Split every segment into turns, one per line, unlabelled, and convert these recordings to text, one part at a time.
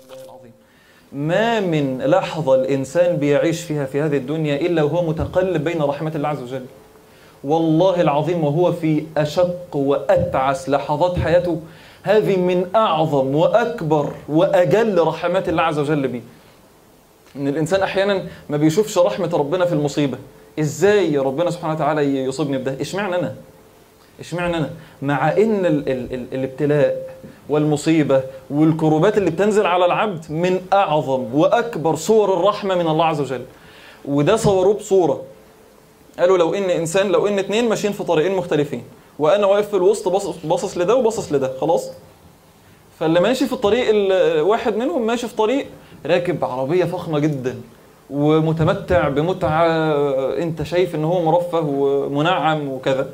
الله العظيم ما من لحظة الإنسان بيعيش فيها في هذه الدنيا إلا وهو متقلب بين رحمة الله عز وجل والله العظيم وهو في أشق وأتعس لحظات حياته هذه من أعظم وأكبر وأجل رحمات الله عز وجل بيه إن الإنسان أحيانا ما بيشوفش رحمة ربنا في المصيبة إزاي ربنا سبحانه وتعالى يصيبني بده إشمعنى أنا اشمعنى انا مع ان ال ال ال الابتلاء والمصيبه والكروبات اللي بتنزل على العبد من اعظم واكبر صور الرحمه من الله عز وجل وده صوروه بصوره قالوا لو ان انسان لو ان اتنين ماشيين في طريقين مختلفين وانا واقف في الوسط باصص باصص لده وباصص لده خلاص فاللي ماشي في الطريق ال- واحد منهم ماشي في طريق راكب عربيه فخمه جدا ومتمتع بمتعه انت شايف ان هو مرفه ومنعم وكذا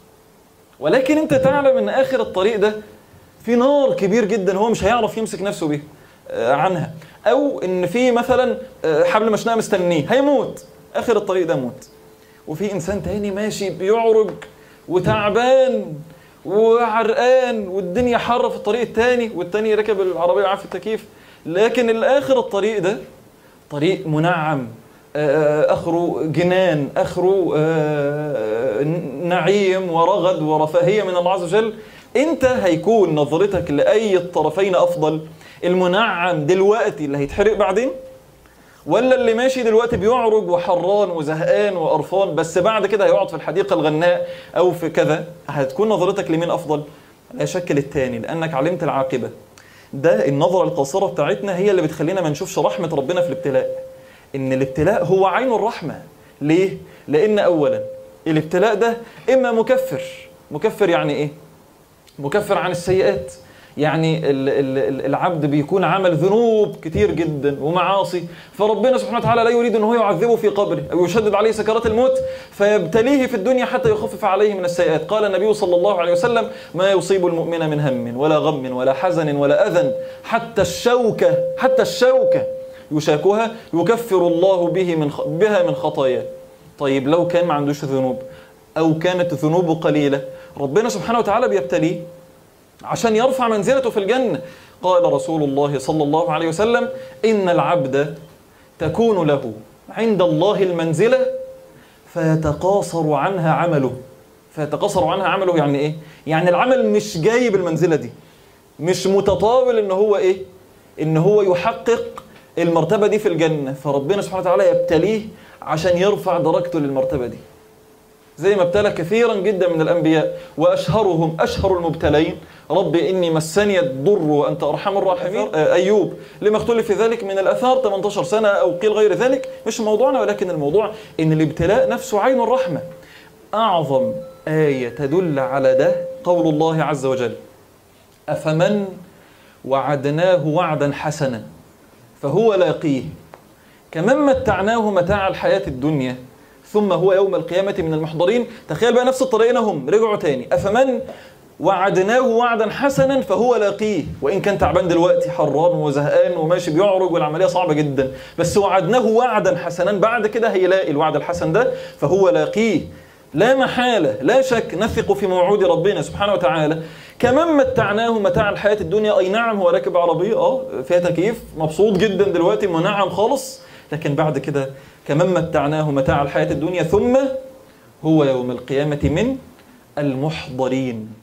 ولكن انت تعلم ان اخر الطريق ده في نار كبير جدا هو مش هيعرف يمسك نفسه بيها آه، عنها او ان في مثلا آه، حبل مشنقه مستنيه هيموت اخر الطريق ده موت وفي انسان تاني ماشي بيعرج وتعبان وعرقان والدنيا حر في الطريق التاني والتاني ركب العربيه وقع في التكييف لكن الاخر الطريق ده طريق منعم آه، اخره جنان اخره آه، نعيم ورغد ورفاهيه من الله عز وجل انت هيكون نظرتك لاي الطرفين افضل المنعم دلوقتي اللي هيتحرق بعدين ولا اللي ماشي دلوقتي بيعرج وحران وزهقان وقرفان بس بعد كده هيقعد في الحديقه الغناء او في كذا هتكون نظرتك لمين افضل لا شك للتاني لانك علمت العاقبه ده النظره القاصره بتاعتنا هي اللي بتخلينا ما نشوفش رحمه ربنا في الابتلاء ان الابتلاء هو عين الرحمه ليه لان اولا الابتلاء ده اما مكفر مكفر يعني ايه مكفر عن السيئات يعني ال- ال- ال- العبد بيكون عمل ذنوب كتير جدا ومعاصي فربنا سبحانه وتعالى لا يريد ان هو يعذبه في قبره او يشدد عليه سكرات الموت فيبتليه في الدنيا حتى يخفف عليه من السيئات قال النبي صلى الله عليه وسلم ما يصيب المؤمن من هم ولا غم ولا حزن ولا اذى حتى الشوكه حتى الشوكه يشاكها يكفر الله به من خ- بها من خطاياه طيب لو كان ما عندوش ذنوب او كانت ذنوبه قليله ربنا سبحانه وتعالى بيبتليه عشان يرفع منزلته في الجنة قال رسول الله صلى الله عليه وسلم إن العبد تكون له عند الله المنزلة فيتقاصر عنها عمله فيتقاصر عنها عمله يعني إيه؟ يعني العمل مش جايب المنزلة دي مش متطاول إن هو إيه؟ إن هو يحقق المرتبة دي في الجنة فربنا سبحانه وتعالى يبتليه عشان يرفع درجته للمرتبة دي زي ما ابتلى كثيرا جدا من الانبياء واشهرهم اشهر المبتلين رب اني مسني الضر وانت ارحم الراحمين آه، ايوب لما اختلف في ذلك من الاثار 18 سنه او قيل غير ذلك مش موضوعنا ولكن الموضوع ان الابتلاء نفسه عين الرحمه اعظم ايه تدل على ده قول الله عز وجل افمن وعدناه وعدا حسنا فهو لاقيه كمن متعناه متاع الحياة الدنيا ثم هو يوم القيامة من المحضرين تخيل بقى نفس الطريقين هم رجعوا تاني أفمن وعدناه وعدا حسنا فهو لاقيه وإن كان تعبان دلوقتي حران وزهقان وماشي بيعرج والعملية صعبة جدا بس وعدناه وعدا حسنا بعد كده هيلاقي الوعد الحسن ده فهو لاقيه لا محالة لا شك نثق في موعود ربنا سبحانه وتعالى كمان متعناه متاع الحياة الدنيا أي نعم هو راكب عربية اه فيها تكييف مبسوط جدا دلوقتي منعم خالص لكن بعد كده كمان متعناه متاع الحياة الدنيا ثم هو يوم القيامة من المحضرين